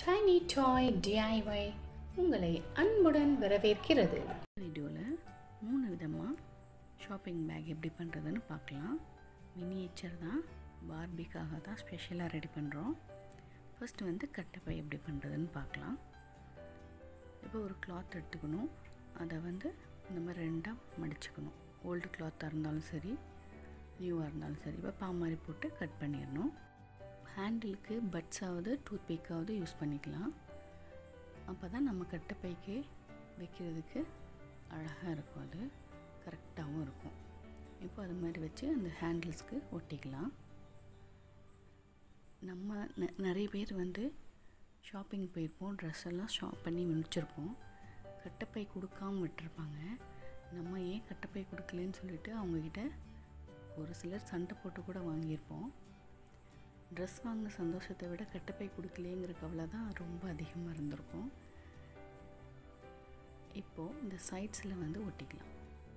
tiny டாய் DIY உங்களை அன்புடன் வரவேற்கிறது வீடியோவில் மூணு விதமாக ஷாப்பிங் பேக் எப்படி பண்ணுறதுன்னு பார்க்கலாம் மினியேச்சர் தான் பார்பிக்காக தான் ஸ்பெஷலாக ரெடி பண்ணுறோம் ஃபஸ்ட்டு வந்து கட்டைப்பை எப்படி பண்ணுறதுன்னு பார்க்கலாம் இப்போ ஒரு கிளாத் எடுத்துக்கணும் அதை வந்து இந்த மாதிரி ரெண்டாக மடிச்சுக்கணும் ஓல்டு கிளாத்தாக இருந்தாலும் சரி நியூவாக இருந்தாலும் சரி இப்போ பா மாதிரி போட்டு கட் பண்ணிடணும் ஹேண்டிலுக்கு பட்ஸாவது டூத் பிக்காவது யூஸ் பண்ணிக்கலாம் அப்போ தான் நம்ம கட்டைப்பைக்கு வைக்கிறதுக்கு அழகாக இருக்கும் அது கரெக்டாகவும் இருக்கும் இப்போ அது மாதிரி வச்சு அந்த ஹேண்டில்ஸ்க்கு ஒட்டிக்கலாம் நம்ம ந- நிறைய பேர் வந்து ஷாப்பிங் போயிருப்போம் ட்ரெஸ் எல்லாம் ஷாப் பண்ணி முடிச்சிருப்போம் கட்டைப்பை கொடுக்காம விட்டுருப்பாங்க நம்ம ஏன் கட்டைப்பை கொடுக்கலன்னு சொல்லிட்டு அவங்கக்கிட்ட ஒரு சிலர் சண்டை போட்டு கூட வாங்கியிருப்போம் ட்ரெஸ் வாங்கின சந்தோஷத்தை விட கட்டைப்பை கொடுக்கலையேங்கிற கவலை தான் ரொம்ப அதிகமாக இருந்திருக்கும் இப்போது இந்த சைட்ஸில் வந்து ஒட்டிக்கலாம்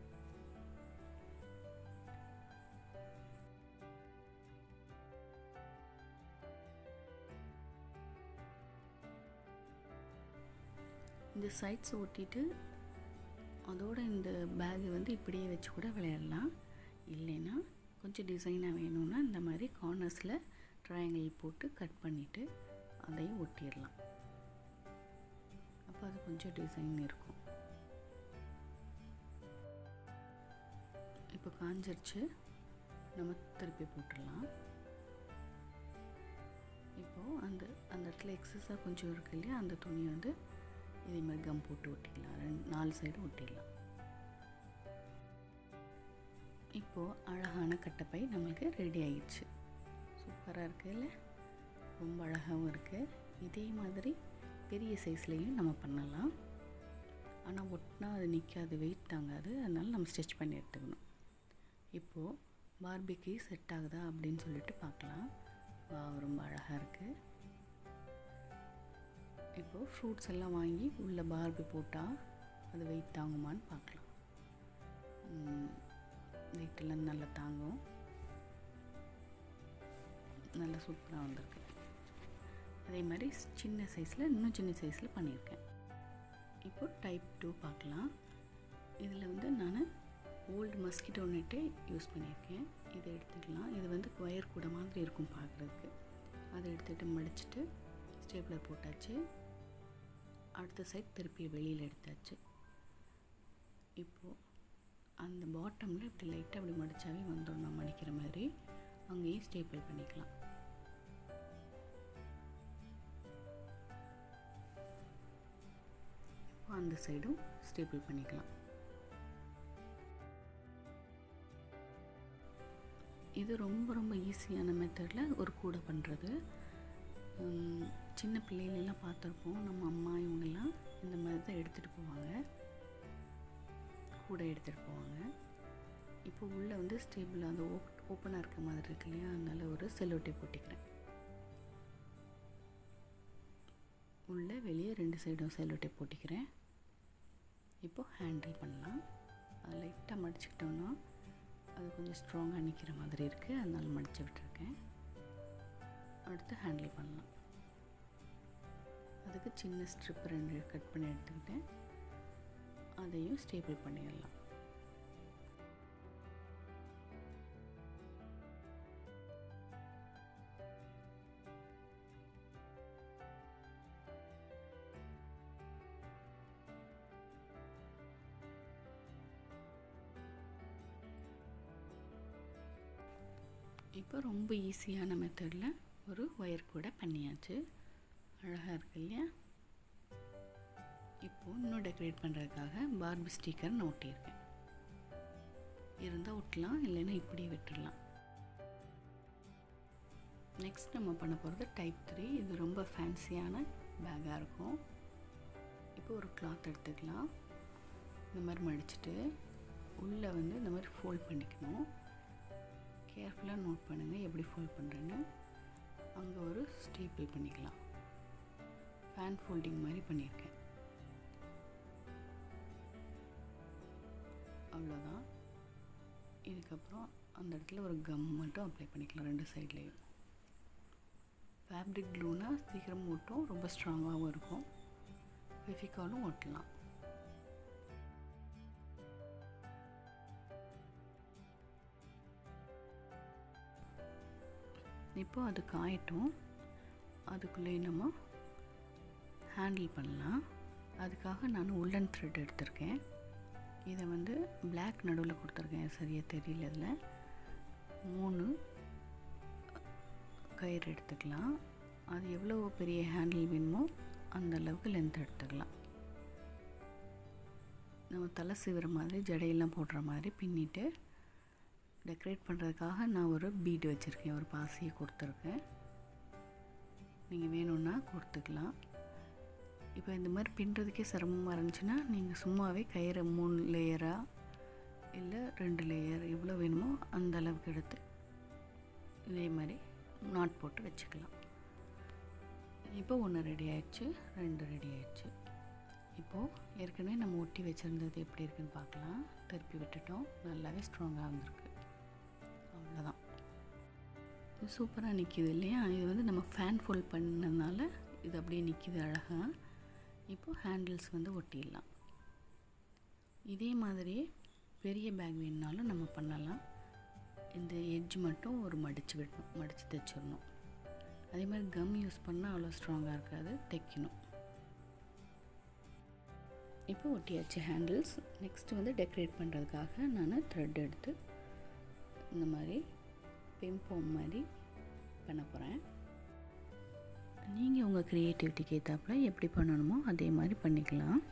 இந்த சைட்ஸ் ஒட்டிட்டு அதோட இந்த பேகு வந்து இப்படியே வச்சு கூட விளையாடலாம் இல்லைன்னா கொஞ்சம் டிசைனாக வேணும்னா இந்த மாதிரி கார்னர்ஸில் ட்ரையாங்கிள் போட்டு கட் பண்ணிவிட்டு அதையும் ஒட்டிடலாம் அப்போ அது கொஞ்சம் டிசைன் இருக்கும் இப்போ காஞ்சிருச்சு நம்ம திருப்பி போட்டுடலாம் இப்போது அந்த அந்த இடத்துல எக்ஸஸாக கொஞ்சம் இருக்கு இல்லையா அந்த துணியை வந்து இதே மாதிரி கம் போட்டு ஒட்டிக்கலாம் ரெண்டு நாலு சைடும் ஒட்டிடலாம் இப்போது அழகான கட்டைப்பை நம்மளுக்கு ரெடி ஆயிடுச்சு சூப்பராக இருக்குது இல்லை ரொம்ப அழகாகவும் இருக்குது இதே மாதிரி பெரிய சைஸ்லேயும் நம்ம பண்ணலாம் ஆனால் ஒட்டினா அது நிற்காது வெயிட் தாங்காது அதனால நம்ம ஸ்டிச் பண்ணி எடுத்துக்கணும் இப்போது பார்பிக்கு செட் ஆகுதா அப்படின்னு சொல்லிட்டு பார்க்கலாம் வா ரொம்ப அழகாக இருக்குது இப்போது ஃப்ரூட்ஸ் எல்லாம் வாங்கி உள்ள பார்பி போட்டால் அது வெயிட் தாங்குமான்னு பார்க்கலாம் வெயிட் எல்லாம் நல்லா தாங்கும் நல்லா சூப்பராக வந்திருக்கு அதே மாதிரி சின்ன சைஸில் இன்னும் சின்ன சைஸில் பண்ணியிருக்கேன் இப்போ டைப் டூ பார்க்கலாம் இதில் வந்து நான் ஓல்டு மஸ்கிட்டோ நெட்டே யூஸ் பண்ணியிருக்கேன் இதை எடுத்துக்கலாம் இது வந்து ஒயர் கூட மாதிரி இருக்கும் பார்க்குறதுக்கு அதை எடுத்துகிட்டு மடிச்சுட்டு ஸ்டேப்லர் போட்டாச்சு அடுத்த சைட் திருப்பி வெளியில் எடுத்தாச்சு இப்போது அந்த பாட்டமில் இப்படி லைட்டாக அப்படி மடித்தாவே வந்துடும் நான் மடிக்கிற மாதிரி அங்கேயும் ஸ்டேப்பிள் பண்ணிக்கலாம் இப்போ அந்த சைடும் ஸ்டேப்பிள் பண்ணிக்கலாம் இது ரொம்ப ரொம்ப ஈஸியான மெத்தடில் ஒரு கூடை பண்ணுறது உம், சின்ன பிள்ளைகளெல்லாம் பார்த்துருப்போம் நம்ம அம்மா இவங்கெல்லாம் இந்த மாதிரி தான் எடுத்துகிட்டு போவாங்க கூட எடுத்துகிட்டு போவாங்க இப்போ உள்ளே வந்து ஸ்டேபிள் அந்த ஓப் ஓப்பனாக இருக்க மாதிரி இருக்கு இல்லையா அதனால ஒரு செல்லோட்டை போட்டிக்கிறேன் உள்ளே வெளியே ரெண்டு சைடும் செல்லோட்டை போட்டிக்கிறேன் இப்போ ஹேண்டில் பண்ணலாம் அது லைட்டாக மடிச்சுக்கிட்டோன்னா அது கொஞ்சம் ஸ்ட்ராங்காக நிற்கிற மாதிரி இருக்குது அதனால மடித்து விட்டுருக்கேன் அடுத்து ஹேண்டில் பண்ணலாம் அதுக்கு சின்ன ஸ்ட்ரிப் ரெண்டு கட் பண்ணி எடுத்துக்கிட்டேன் அதையும் ஸ்டேபிள் பண்ணிடலாம் இப்போ ரொம்ப ஈஸியான மெத்தடில் ஒரு ஒயர் கூட பண்ணியாச்சு அழகாக இருக்கு இல்லையா இப்போது இன்னும் டெக்கரேட் பண்ணுறதுக்காக பார்பி ஸ்டிக்கர் நான் ஒட்டியிருக்கேன் இருந்தால் ஒட்டலாம் இல்லைன்னா இப்படியே விட்டுடலாம் நெக்ஸ்ட் நம்ம பண்ண போகிறது டைப் த்ரீ இது ரொம்ப ஃபேன்சியான பேக்காக இருக்கும் இப்போ ஒரு கிளாத் எடுத்துக்கலாம் இந்த மாதிரி மடிச்சுட்டு உள்ளே வந்து இந்த மாதிரி ஃபோல்ட் பண்ணிக்கணும் கேர்ஃபுல்லாக நோட் பண்ணுங்கள் எப்படி ஃபோல்ட் பண்ணுறேன்னு அங்கே ஒரு ஸ்டேப்பிள் பண்ணிக்கலாம் ஃபேன் ஃபோல்டிங் மாதிரி பண்ணியிருக்கேன் அவ்வளோதான் இதுக்கப்புறம் அந்த இடத்துல ஒரு கம் மட்டும் அப்ளை பண்ணிக்கலாம் ரெண்டு சைட்லேயும் ஃபேப்ரிக் க்ளூனா சீக்கிரம் ஒட்டும் ரொம்ப ஸ்ட்ராங்காகவும் இருக்கும் ஃபெஃபிகாலும் ஒட்டலாம் இப்போ அது காயட்டும் அதுக்குள்ளே நம்ம ஹேண்டில் பண்ணலாம் அதுக்காக நான் உள்ளன் த்ரெட் எடுத்திருக்கேன் இதை வந்து பிளாக் நடுவில் கொடுத்துருக்கேன் சரியாக தெரியல இதில் மூணு கயிறு எடுத்துக்கலாம் அது எவ்வளோ பெரிய ஹேண்டில் வேணுமோ அந்த அளவுக்கு லென்த் எடுத்துக்கலாம் நம்ம தலை சீவுற மாதிரி ஜடையெல்லாம் போடுற மாதிரி பின்னிட்டு டெக்கரேட் பண்ணுறதுக்காக நான் ஒரு பீடு வச்சுருக்கேன் ஒரு பாசியை கொடுத்துருக்கேன் நீங்கள் வேணும்னா கொடுத்துக்கலாம் இப்போ இந்த மாதிரி பின்னுறதுக்கே சிரமமாக இருந்துச்சுன்னா நீங்கள் சும்மாவே கயிறை மூணு லேயராக இல்லை ரெண்டு லேயர் எவ்வளோ வேணுமோ அந்த அளவுக்கு எடுத்து இதே மாதிரி நாட் போட்டு வச்சுக்கலாம் இப்போ ஒன்று ரெடி ஆயிடுச்சு ரெண்டு ரெடி ஆயிடுச்சு இப்போது ஏற்கனவே நம்ம ஒட்டி வச்சுருந்தது எப்படி இருக்குன்னு பார்க்கலாம் திருப்பி விட்டுட்டோம் நல்லாவே ஸ்ட்ராங்காக வந்திருக்கு அவ்வளோதான் இது சூப்பராக நிற்கிது இல்லையா இது வந்து நம்ம ஃபேன் ஃபோல்ட் பண்ணதுனால இது அப்படியே நிற்கிது அழகாக இப்போது ஹேண்டில்ஸ் வந்து ஒட்டிடலாம் இதே மாதிரியே பெரிய பேக் வேணுனாலும் நம்ம பண்ணலாம் இந்த எட்ஜ் மட்டும் ஒரு மடித்து விடணும் மடித்து தைச்சிடணும் அதே மாதிரி கம் யூஸ் பண்ணால் அவ்வளோ ஸ்ட்ராங்காக இருக்காது தைக்கணும் இப்போ ஒட்டியாச்சு ஹேண்டில்ஸ் நெக்ஸ்ட்டு வந்து டெக்கரேட் பண்ணுறதுக்காக நான் த்ரெட் எடுத்து இந்த மாதிரி பிம்போம் மாதிரி பண்ண போகிறேன் நீங்கள் உங்கள் க்ரியேட்டிவிட்டிக்கு ஏற்றாப்புல எப்படி பண்ணணுமோ அதே மாதிரி பண்ணிக்கலாம்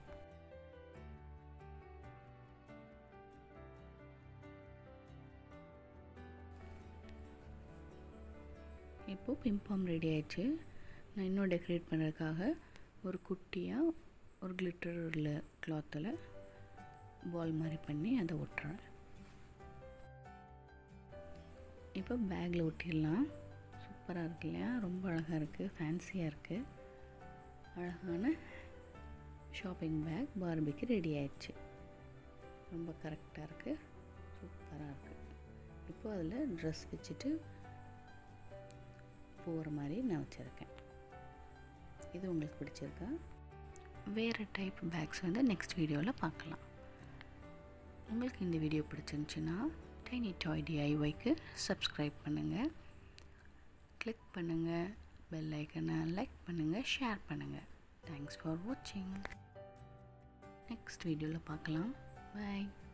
இப்போது பிம்பாம் ரெடி ஆயிடுச்சு நான் இன்னும் டெக்கரேட் பண்ணுறதுக்காக ஒரு குட்டியாக ஒரு கிளிட்டர் உள்ள கிளாத்தில் பால் மாதிரி பண்ணி அதை ஒட்டுறேன் இப்போ பேக்கில் ஒட்டிடலாம் சூப்பராக இருக்கு இல்லையா ரொம்ப அழகாக இருக்குது ஃபேன்சியாக இருக்குது அழகான ஷாப்பிங் பேக் பார்பிக்கு ரெடி ஆயிடுச்சு ரொம்ப கரெக்டாக இருக்குது சூப்பராக இருக்குது இப்போ அதில் ட்ரெஸ் வச்சுட்டு போகிற மாதிரி நான் வச்சுருக்கேன் இது உங்களுக்கு பிடிச்சிருக்கா வேறு டைப் பேக்ஸ் வந்து நெக்ஸ்ட் வீடியோவில் பார்க்கலாம் உங்களுக்கு இந்த வீடியோ பிடிச்சிருந்துச்சின்னா டைனி டாய் டிஐஒய்க்கு சப்ஸ்கிரைப் பண்ணுங்கள் கிளிக் பண்ணுங்கள் பெல் ஐக்கனை லைக் பண்ணுங்கள் ஷேர் பண்ணுங்கள் தேங்க்ஸ் ஃபார் வாட்சிங் நெக்ஸ்ட் வீடியோவில் பார்க்கலாம் பாய்